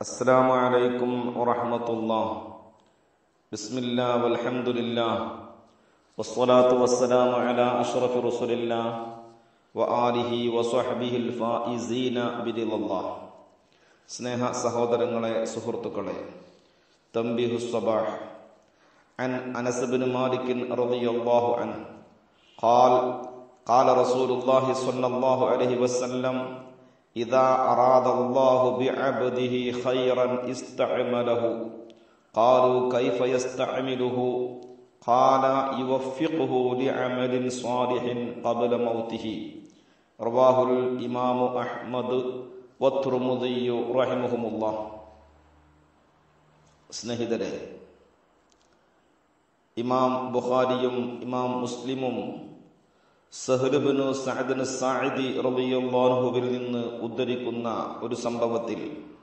السلام عليكم ورحمة الله بسم الله والحمد لله والصلاة والسلام على أشرف رسل الله وآله وصحبه الفائزين برضا الله സ്നേഹ സഹോദരങ്ങളെ സുഹൃത്തുക്കളെ തംബിഹു സബാഹ് عن أنس بن مالك رضي الله عنه قال قال رسول الله صلى الله عليه وسلم إذا أراد الله بعبده خيرا استعمله قالوا كيف يستعمله قال يوفقه لعمل صالح قبل موته رواه الإمام أحمد والترمذي رحمهم الله സ്നേഹിതരെ ഇമാം ബുഖാരിയും ഇമാം മുസ്ലിമും സഹ്ലുബിനു സഅദിന് സാഇദി റളിയല്ലാഹുവിൽ നിന്ന് ഉദ്ധരിക്കുന്ന ഒരു സംഭവത്തിൽ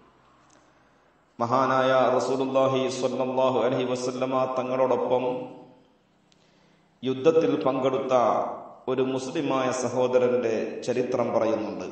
മഹാനായ റസൂലുള്ളാഹി സ്വല്ലല്ലാഹു അലൈഹി വസല്ലമ തങ്ങളോടൊപ്പം യുദ്ധത്തിൽ പങ്കെടുത്ത ഒരു മുസ്ലിമായ സഹോദരന്റെ ചരിത്രം പറയുന്നുണ്ട്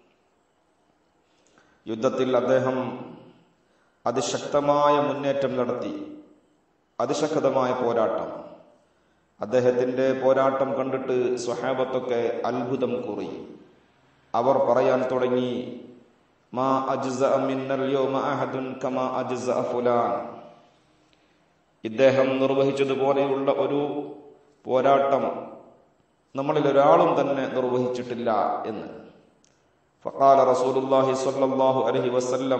യുദ്ധത്തിൽ അദ്ദേഹം അതിശക്തമായ മുന്നേറ്റം നടത്തി അതിശക്തമായ പോരാട്ടം അദ്ദേഹത്തിന്റെ പോരാട്ടം കണ്ടിട്ട് സ്വഹാബത്തൊക്കെ അത്ഭുതം കൂറി അവർ പറയാൻ തുടങ്ങി മാ അജ്സ മിന്നൽ യൗമ അഹദുൻ കമാ അജ്സ ഫുലാൻ ഇദ്ദേഹം നിർവഹിച്ചതുപോലെയുള്ള ഒരു പോരാട്ടം നമ്മളിൽ ഒരാളും തന്നെ നിർവഹിച്ചിട്ടില്ല എന്ന് ഫഖാല റസൂലുള്ളാഹി സ്വല്ലല്ലാഹു അലൈഹി വസല്ലം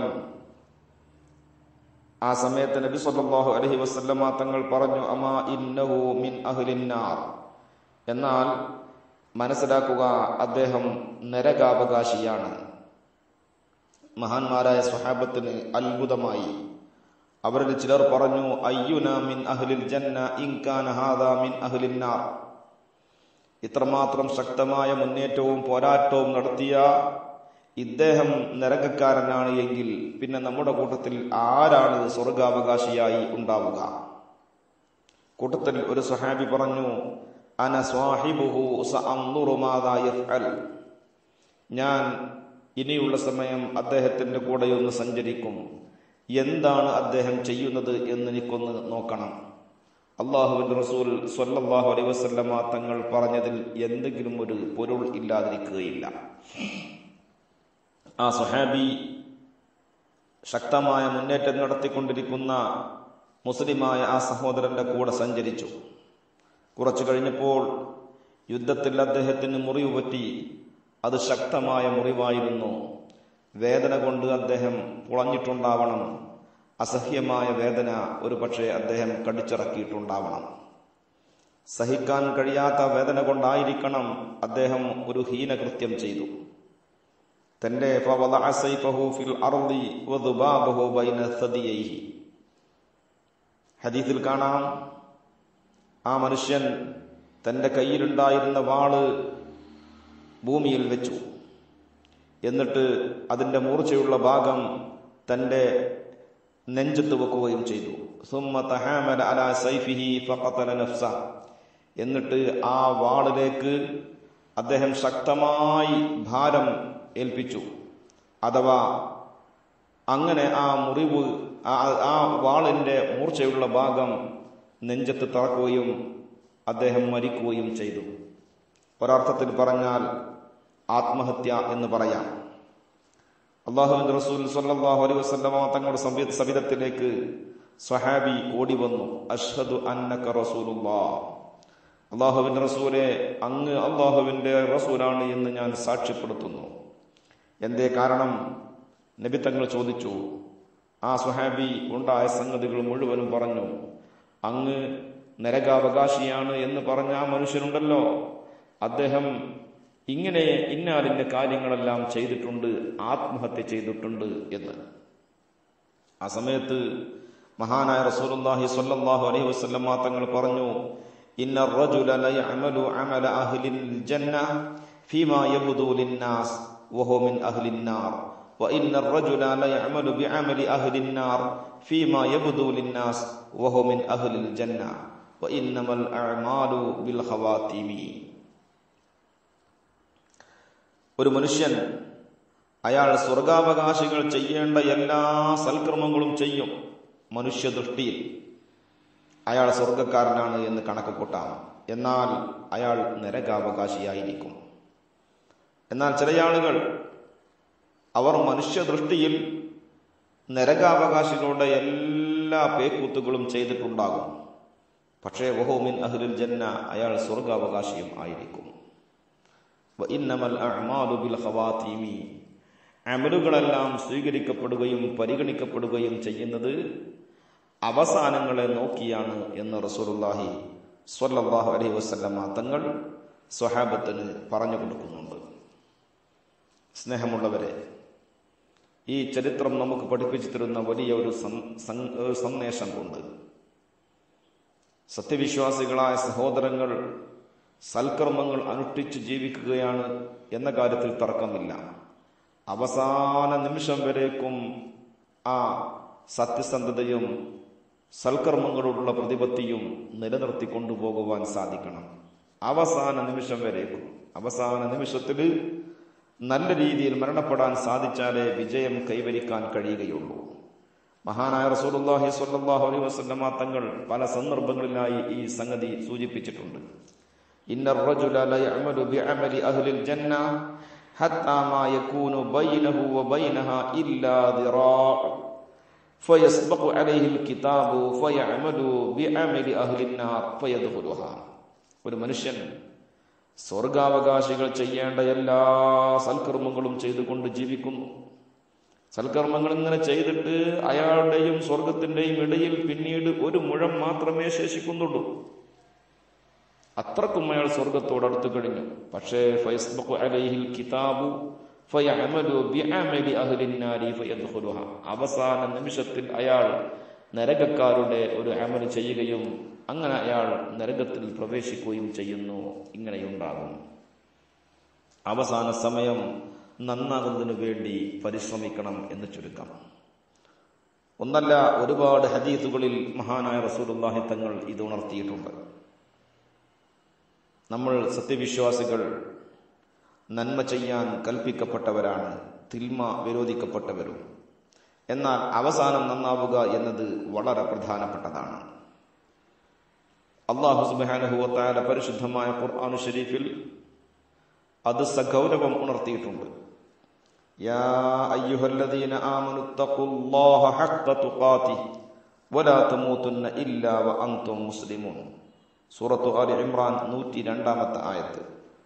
ആ സമയത്ത് നബി സല്ലല്ലാഹു അലൈഹി വസല്ലമ തങ്ങൾ പറഞ്ഞു അമാ ഇന്നഹു മിൻ അഹ്ലിന്നാർ എന്നാൽ മനസ്സിലാക്കുക അദ്ദേഹം നരകാവകാശിയാണ് മഹാന്മാരായ സ്വഹാബത്തിന് അത്ഭുതമായി അവരിൽ ചിലർ പറഞ്ഞു അയ്യുന മിൻ അഹ്ലിൽ ജന്ന ഇൻകാന ഹാദാ മിൻ അഹ്ലിന്നാർ ഇത്രമാത്രം ശക്തമായ മുന്നേറ്റവും പോരാട്ടവും നടത്തിയ ഇദ്ദേഹം നരകക്കാരനാണ് എങ്കിൽ പിന്നെ നമ്മുടെ കൂട്ടത്തിൽ ആരാണ് സ്വർഗാവകാശിയായി ഉണ്ടാവുക കൂട്ടത്തിൽ ഒരു സഹാബി പറഞ്ഞു അന സ്വാഹിബുഹു ഞാൻ ഇനിയുള്ള സമയം അദ്ദേഹത്തിന്റെ കൂടെ ഒന്ന് സഞ്ചരിക്കും എന്താണ് അദ്ദേഹം ചെയ്യുന്നത് എന്ന് എനിക്കൊന്ന് നോക്കണം അള്ളാഹുവിന്റെ റസൂൽ സ്വല്ലല്ലാഹു അലൈഹി വസല്ലമ തങ്ങൾ പറഞ്ഞതിൽ എന്തെങ്കിലും ഒരു പൊരുൾ ഇല്ലാതിരിക്കുകയില്ല ആ സുഹാബി ശക്തമായ മുന്നേറ്റം നടത്തിക്കൊണ്ടിരിക്കുന്ന മുസ്ലിമായ ആ സഹോദരന്റെ കൂടെ സഞ്ചരിച്ചു കുറച്ചു കഴിഞ്ഞപ്പോൾ യുദ്ധത്തിൽ അദ്ദേഹത്തിന് മുറിവ് പറ്റി അത് ശക്തമായ മുറിവായിരുന്നു വേദന കൊണ്ട് അദ്ദേഹം പുളഞ്ഞിട്ടുണ്ടാവണം അസഹ്യമായ വേദന ഒരു പക്ഷേ അദ്ദേഹം കടിച്ചിറക്കിയിട്ടുണ്ടാവണം സഹിക്കാൻ കഴിയാത്ത വേദന കൊണ്ടായിരിക്കണം അദ്ദേഹം ഒരു ഹീനകൃത്യം ചെയ്തു തന്റെ ഹദീസിൽ കാണാം ആ മനുഷ്യൻ തന്റെ കയ്യിലുണ്ടായിരുന്ന വാള് ഭൂമിയിൽ വെച്ചു എന്നിട്ട് അതിന്റെ മൂർച്ചയുള്ള ഭാഗം തന്റെ നെഞ്ചത്ത് വെക്കുകയും ചെയ്തു എന്നിട്ട് ആ വാളിലേക്ക് അദ്ദേഹം ശക്തമായി ഭാരം ഏൽപ്പിച്ചു അഥവാ അങ്ങനെ ആ മുറിവ് ആ വാളിന്റെ മൂർച്ചയുള്ള ഭാഗം നെഞ്ചത്ത് തറക്കുകയും അദ്ദേഹം മരിക്കുകയും ചെയ്തു ഒരർത്ഥത്തിൽ പറഞ്ഞാൽ ആത്മഹത്യ എന്ന് പറയാം അള്ളാഹുവിന്റെ റസൂൽ സല്ലല്ലാഹു അലൈഹി വസല്ലമ തങ്ങളുടെ സവിധത്തിലേക്ക് സ്വഹാബി ഓടി വന്നു അഷ്ഹദു അന്നക റസൂലുള്ളാ അള്ളാഹുവിന്റെ റസൂലെ അങ്ങ് അള്ളാഹുവിന്റെ റസൂലാണ് എന്ന് ഞാൻ സാക്ഷ്യപ്പെടുത്തുന്നു എന്തേ കാരണം നബി തങ്ങൾ ചോദിച്ചു ആ സുഹാബി ഉണ്ടായ സംഗതികൾ മുഴുവനും പറഞ്ഞു അങ്ങ് നരകാവകാശിയാണ് എന്ന് പറഞ്ഞ ആ മനുഷ്യനുണ്ടല്ലോ അദ്ദേഹം ഇങ്ങനെ ഇന്നാലിന്റെ കാര്യങ്ങളെല്ലാം ചെയ്തിട്ടുണ്ട് ആത്മഹത്യ ചെയ്തിട്ടുണ്ട് എന്ന് ആ സമയത്ത് മഹാനായ റസൂലുള്ളാഹി സ്വല്ലല്ലാഹു അലൈഹി വസല്ലമ തങ്ങൾ പറഞ്ഞു ഇന്ന റജുല ലയഅമലു അമല അഹ്ലിൽ ജന്ന ഫീമാ യബ്ദു ലിന്നാസ് വഹു മിൻ അഹ്ലിൻ നാർ وإن الرجل لا يعمل بعمل أهل النار فيما يبدو للناس وهو من أهل الجنة وإنما الأعمال بالخواتيم ഒരു മനുഷ്യൻ അയാൾ സ്വർഗാവകാശികൾ ചെയ്യേണ്ട എല്ലാ സൽക്രമങ്ങളും ചെയ്യും മനുഷ്യദൃഷ്ടിയിൽ അയാൾ സ്വർഗക്കാരനാണ് എന്ന് കണക്ക് കൂട്ടാം എന്നാൽ അയാൾ നരകാവകാശിയായിരിക്കും എന്നാൽ ചില ആളുകൾ അവർ മനുഷ്യദൃഷ്ടിയിൽ നരകാവകാശികളുടെ എല്ലാ പേക്കൂത്തുകളും ചെയ്തിട്ടുണ്ടാകും പക്ഷേ വഹോമിൻ അഹ്ലുൽ ജന്ന അയാൾ സ്വർഗാവകാശിയും ആയിരിക്കും അമലുകളെല്ലാം സ്വീകരിക്കപ്പെടുകയും പരിഗണിക്കപ്പെടുകയും ചെയ്യുന്നത് അവസാനങ്ങളെ നോക്കിയാണ് എന്ന് റസൂലുള്ളാഹി സ്വല്ലല്ലാഹു അലൈഹി വസല്ലമ തങ്ങൾ സ്വഹാബത്തിന് പറഞ്ഞു കൊടുക്കുന്നുണ്ട് സ്നേഹമുള്ളവരെ ഈ ചരിത്രം നമുക്ക് പഠിപ്പിച്ചു തരുന്ന വലിയ ഒരു സന്ദേശം കൊണ്ട് സത്യവിശ്വാസികളായ സഹോദരങ്ങൾ സൽക്കർമ്മങ്ങൾ അനുഷ്ഠിച്ച് ജീവിക്കുകയാണ് എന്ന കാര്യത്തിൽ തർക്കമില്ല അവസാന നിമിഷം വരേക്കും ആ സത്യസന്ധതയും സൽക്കർമ്മങ്ങളോടുള്ള പ്രതിപത്തിയും നിലനിർത്തി കൊണ്ടുപോകുവാൻ സാധിക്കണം അവസാന നിമിഷം വരേക്കും അവസാന നിമിഷത്തിൽ നല്ല രീതിയിൽ മരണപ്പെടാൻ സാധിച്ചാലേ വിജയം കൈവരിക്കാൻ കഴിയുകയുള്ളൂ മഹാനായ റസൂലുള്ളാഹി സ്വല്ലല്ലാഹു അലൈഹി വസല്ലമ തങ്ങൾ പല സന്ദർഭങ്ങളിലായി ഈ സംഗതി സൂചിപ്പിച്ചിട്ടുണ്ട് ഇന്ന الرجل لا يعمل بعمل اهل الجنه حتى ما يكون بينه وبينها الا ذراع فيسبق عليه الكتاب فيعمل بعمل اهل النار فيدخلها ഒരു മനുഷ്യൻ സ്വർഗാവകാശികൾ ചെയ്യേണ്ട എല്ലാ സൽക്കർമ്മങ്ങളും ചെയ്തുകൊണ്ട് ജീവിക്കുന്നു സൽക്കർമ്മങ്ങൾ ഇങ്ങനെ ചെയ്തിട്ട് അയാളുടെയും സ്വർഗത്തിന്റെയും ഇടയിൽ പിന്നീട് ഒരു മുഴം മാത്രമേ ശേഷിക്കുന്നുള്ളൂ അത്രക്കും അയാൾ സ്വർഗത്തോട് അടുത്തു കഴിഞ്ഞു പക്ഷേ കിതാബു അവസാന നിമിഷത്തിൽ അയാൾ നരകക്കാരുടെ ഒരു അമൽ ചെയ്യുകയും അങ്ങനെ അയാൾ നരകത്തിൽ പ്രവേശിക്കുകയും ചെയ്യുന്നു ഇങ്ങനെയുണ്ടാകും അവസാന സമയം നന്നാകുന്നതിനു വേണ്ടി പരിശ്രമിക്കണം എന്ന് ചുരുക്കം ഒന്നല്ല ഒരുപാട് ഹദീസുകളിൽ മഹാനായ റസൂലുള്ളാഹി തങ്ങൾ ഇത് ഉണർത്തിയിട്ടുണ്ട് നമ്മൾ സത്യവിശ്വാസികൾ നന്മ ചെയ്യാൻ കൽപ്പിക്കപ്പെട്ടവരാണ് തിന്മ വിരോധിക്കപ്പെട്ടവരും എന്നാൽ അവസാനം നന്നാവുക എന്നത് വളരെ പ്രധാനപ്പെട്ടതാണ് അള്ളാഹു സുബാനുഹുവത്തായ പരിശുദ്ധമായ ഖുർആാനു ഷരീഫിൽ അത് സഗൗരവം ഉണർത്തിയിട്ടുണ്ട് يا أيها الذين آمنوا اتقوا الله حق تقاته ولا تموتن إلا وأنتم مسلمون സൂറത്തു ആലി ഇമ്രാൻ നൂറ്റി രണ്ടാമത്തെ ആയത്ത്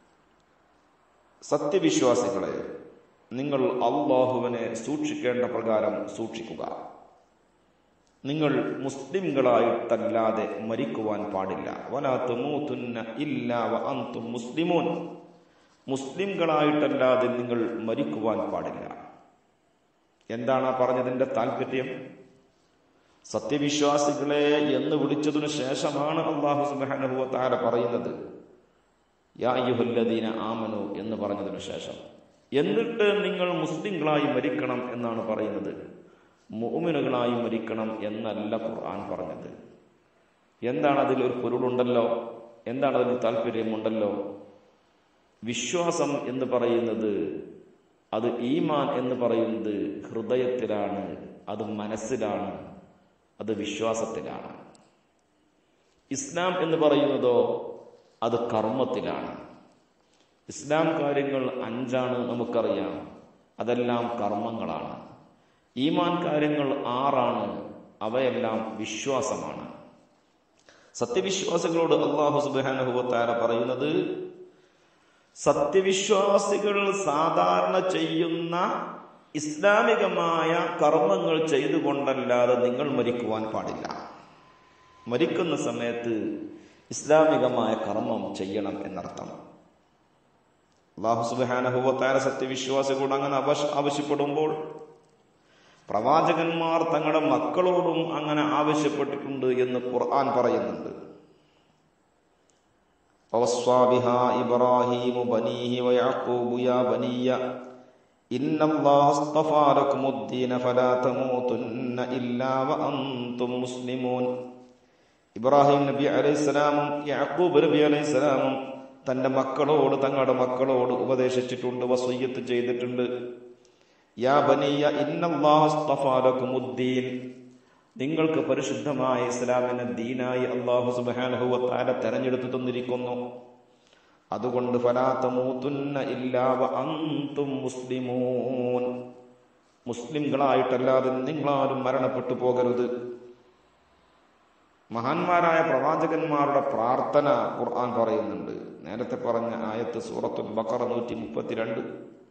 സത്യവിശ്വാസികളെ നിങ്ങൾ അള്ളാഹുവിനെ സൂക്ഷിക്കേണ്ട പ്രകാരം സൂക്ഷിക്കുക നിങ്ങൾ മുസ്ലിംകളായിട്ടല്ലാതെ മരിക്കുവാൻ പാടില്ല വലാത്ത മൂത്തുന്ന ഇല്ല അന്തും മുസ്ലിമോൻ മുസ്ലിംകളായിട്ടല്ലാതെ നിങ്ങൾ മരിക്കുവാൻ പാടില്ല എന്താണ് ആ പറഞ്ഞതിന്റെ താല്പര്യം സത്യവിശ്വാസികളെ എന്ന് വിളിച്ചതിനു ശേഷമാണ് അള്ളാഹു സുബാനുഭവ താര പറയുന്നത് യായുഹല്ലദീന ആമനു എന്ന് പറഞ്ഞതിനു ശേഷം എന്നിട്ട് നിങ്ങൾ മുസ്ലിങ്ങളായി മരിക്കണം എന്നാണ് പറയുന്നത് മോമിനുകളായി മരിക്കണം എന്നല്ല ഖുർആൻ പറഞ്ഞത് എന്താണ് അതിൽ ഒരു പൊരുളുണ്ടല്ലോ എന്താണ് അതിൽ താല്പര്യമുണ്ടല്ലോ വിശ്വാസം എന്ന് പറയുന്നത് അത് ഈമാൻ എന്ന് പറയുന്നത് ഹൃദയത്തിലാണ് അത് മനസ്സിലാണ് അത് വിശ്വാസത്തിലാണ് ഇസ്ലാം എന്ന് പറയുന്നതോ അത് കർമ്മത്തിലാണ് ഇസ്ലാം കാര്യങ്ങൾ അഞ്ചാണ് നമുക്കറിയാം അതെല്ലാം കർമ്മങ്ങളാണ് ഈമാൻ കാര്യങ്ങൾ ആറാണ് അവയെല്ലാം വിശ്വാസമാണ് സത്യവിശ്വാസികളോട് അള്ളാഹു സുബാനുഭവത്താര പറയുന്നത് സത്യവിശ്വാസികൾ സാധാരണ ചെയ്യുന്ന ഇസ്ലാമികമായ കർമ്മങ്ങൾ ചെയ്തുകൊണ്ടല്ലാതെ നിങ്ങൾ മരിക്കുവാൻ പാടില്ല മരിക്കുന്ന സമയത്ത് ഇസ്ലാമികമായ കർമ്മം ചെയ്യണം എന്നർത്ഥം അള്ളാഹു സുബാനഹുവത്താര സത്യവിശ്വാസികളോട് അങ്ങനെ ആവശ്യപ്പെടുമ്പോൾ പ്രവാചകന്മാർ തങ്ങളുടെ മക്കളോടും അങ്ങനെ ആവശ്യപ്പെട്ടിട്ടുണ്ട് എന്ന് ഖുർആൻ പറയുന്നുണ്ട് ഇബ്രാഹിം ബനീഹി വയഅഖൂബു യാ ബനിയ ഇന്ന അല്ലാഹ അസ്തഫാ ലക്കുമുദ്ദീന ഫലാ തമൂതുന്ന ഇല്ലാ വഅൻതും മുസ്ലിമൂൻ ഇബ്രാഹിം നബി അലൈഹിസ്സലാമും യാക്കൂബ് നബി അലൈഹിസ്സലാമും തന്റെ മക്കളോട് തങ്ങളുടെ മക്കളോട് ഉപദേശിച്ചിട്ടുണ്ട് വസയ്യത്ത് ചെയ്തിട്ടുണ്ട് യാ ബനിയ ഇന്നല്ലാഹു അസ്തഫാ ലക്കുമുദ്ദീൻ നിങ്ങൾക്ക് പരിശുദ്ധമായ ഇസ്ലാമിനെ ദീനായി അള്ളാഹു സുബ്ഹാനഹു വ തആല തെരഞ്ഞെടുത്തു തന്നിരിക്കുന്നു അതുകൊണ്ട് ഫലാത്തമൂത്തുന്ന ഇല്ലാവ അന്തും മുസ്ലിമൂൻ മുസ്ലിംകളായിട്ടല്ലാതെ നിങ്ങളാരും മരണപ്പെട്ടു പോകരുത് മഹാന്മാരായ പ്രവാചകന്മാരുടെ പ്രാർത്ഥന ഖുർആൻ പറയുന്നുണ്ട് നേരത്തെ പറഞ്ഞ ആയത്ത് സൂറത്തുൽ ബക്കറ നൂറ്റി മുപ്പത്തിരണ്ട്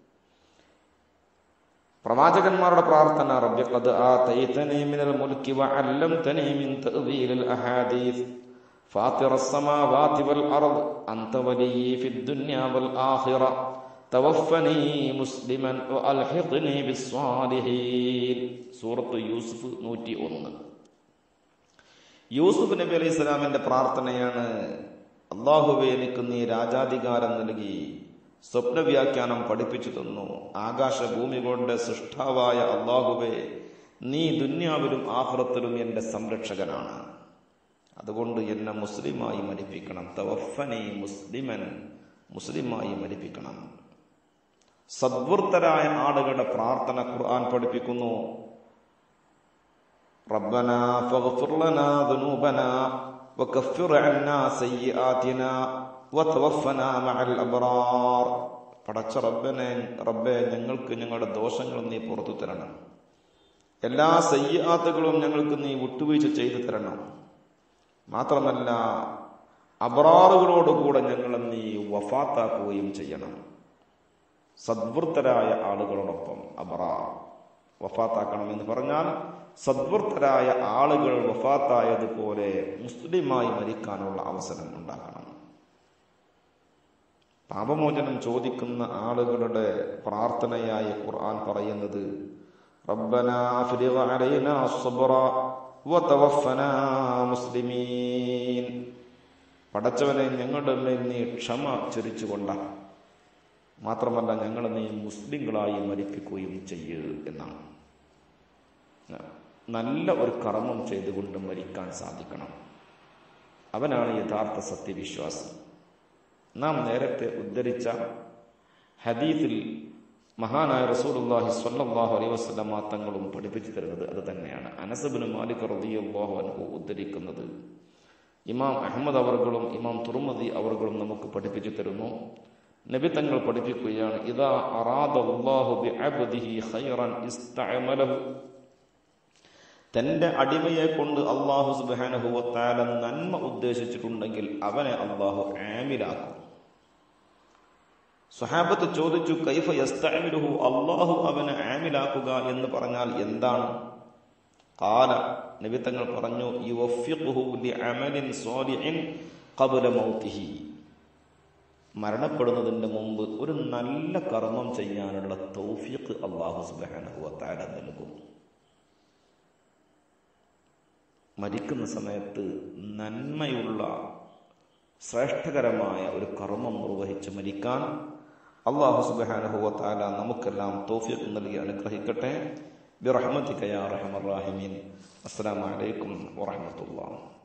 പ്രവാചകന്മാരുടെ പ്രാർത്ഥന റബ്ബി ഖദ് ആതൈതനി മിനൽ മുൽക്കി വഅല്ലംതനി മിൻ തഅവീലിൽ അഹാദീസ് فاطر السماوات والأرض أنت ولي في الدنيا والآخرة توفني مسلما وألحقني بالصالحين സൂറത്ത് യൂസുഫ് നൂറ്റി ഒന്ന് യൂസുഫ് നബി അലൈഹി സ്വലാമിന്റെ പ്രാർത്ഥനയാണ് അള്ളാഹുവെ എനിക്ക് നീ രാജാധികാരം നൽകി സ്വപ്ന വ്യാഖ്യാനം പഠിപ്പിച്ചു തന്നു ആകാശഭൂമികളുടെ സൃഷ്ടാവായ അള്ളാഹുവെ നീ ദുന്യാവിലും ആഹ്റത്തിലും എന്റെ സംരക്ഷകനാണ് അതുകൊണ്ട് എന്നെ മുസ്ലിമായി മരിപ്പിക്കണം തവഫനി മുസ്ലിമൻ മുസ്ലിമായി മരിപ്പിക്കണം സദ്വൃത്തരായ ആളുകളുടെ പ്രാർത്ഥന ഖുർആൻ പഠിപ്പിക്കുന്നു ربنا فاغفر لنا ذنوبنا وكفر عنا سيئاتنا وتوفنا مع الأبرار പടച്ച റബ്ബനെ റബ്ബെ ഞങ്ങൾക്ക് ഞങ്ങളുടെ ദോഷങ്ങൾ നീ പുറത്തു തരണം എല്ലാ സയ്യാത്തുകളും ഞങ്ങൾക്ക് നീ വിട്ടുവീഴ്ച ചെയ്തു തരണം മാത്രമല്ല അബ്രാറുകളോടുകൂടെ ഞങ്ങളെ നീ വഫാത്താക്കുകയും ചെയ്യണം സദ്വൃത്തരായ ആളുകളോടൊപ്പം അബ്രാർ വഫാത്താക്കണം എന്ന് പറഞ്ഞാൽ സദ്വൃത്തരായ ആളുകൾ വഫാത്തായതുപോലെ മുസ്ലിമായി മരിക്കാനുള്ള അവസരം ഉണ്ടാക്കണം പാപമോചനം ചോദിക്കുന്ന ആളുകളുടെ പ്രാർത്ഥനയായി ഖുർആൻ പറയുന്നത് റബ്ബന അഫ്രിഗ അലൈനാ സബ്റ വതവഫനാ മുസ്ലിമീൻ പടച്ചവനെ ഞങ്ങളുടെ മേൽ നീ ക്ഷമ ചൊരിച്ചുകൊണ്ട മാത്രമല്ല ഞങ്ങളെ നീ മുസ്ലിങ്ങളായി മരിപ്പിക്കുകയും ചെയ്യൂ എന്നാണ് നല്ല ഒരു കർമ്മം ചെയ്തുകൊണ്ട് മരിക്കാൻ സാധിക്കണം അവനാണ് യഥാർത്ഥ സത്യവിശ്വാസി നാം നേരത്തെ ഉദ്ധരിച്ച ഹദീത്തിൽ മഹാനായ റസൂലുള്ളാഹി സ്വല്ലല്ലാഹു അലൈഹി വസല്ലമ തങ്ങളും പഠിപ്പിച്ചു തരുന്നത് അത് തന്നെയാണ് അനസബിന് മാലിക് റളിയല്ലാഹു അൻഹു ഉദ്ധരിക്കുന്നത് ഇമാം അഹമ്മദ് അവർകളും ഇമാം തുർമദി അവർകളും നമുക്ക് പഠിപ്പിച്ചു തരുന്നു നബി തങ്ങൾ പഠിപ്പിക്കുകയാണ് ഇതാ അറാദല്ലാഹു ബിഅബ്ദിഹി ഖൈറൻ ഇസ്തഅമലഹു തന്റെ അടിമയെ കൊണ്ട് അള്ളാഹു സുബാനഹുവത്താല നന്മ ഉദ്ദേശിച്ചിട്ടുണ്ടെങ്കിൽ അവനെ അള്ളാഹു ആമിലാക്കും സുഹാബത്ത് ചോദിച്ചു കൈഫ യസ്തഅമിലുഹു അള്ളാഹു അവനെ ആമിലാക്കുക എന്ന് പറഞ്ഞാൽ എന്താണ് കാല നബിത്തങ്ങൾ പറഞ്ഞു യുവഫിഖുഹു ലിഅമലിൻ സ്വാലിഹിൻ ഖബ്ല മൗതിഹി മരണപ്പെടുന്നതിന്റെ മുമ്പ് ഒരു നല്ല കർമ്മം ചെയ്യാനുള്ള തൗഫീഖ് അള്ളാഹു സുബ്ഹാനഹു വതആല നൽകും മരിക്കുന്ന സമയത്ത് നന്മയുള്ള ശ്രേഷ്ഠകരമായ ഒരു കർമ്മം നിർവഹിച്ച് മരിക്കാൻ അള്ളാഹു സുബ്ഹാനഹു വതആല നമുക്കെല്ലാം തൗഫീഖ് നൽകി അനുഗ്രഹിക്കട്ടെ ബിറഹ്മതിക യാ അർഹമർ റാഹിമീൻ അസ്സലാമു അലൈക്കും വറഹ്മത്തുള്ളാഹി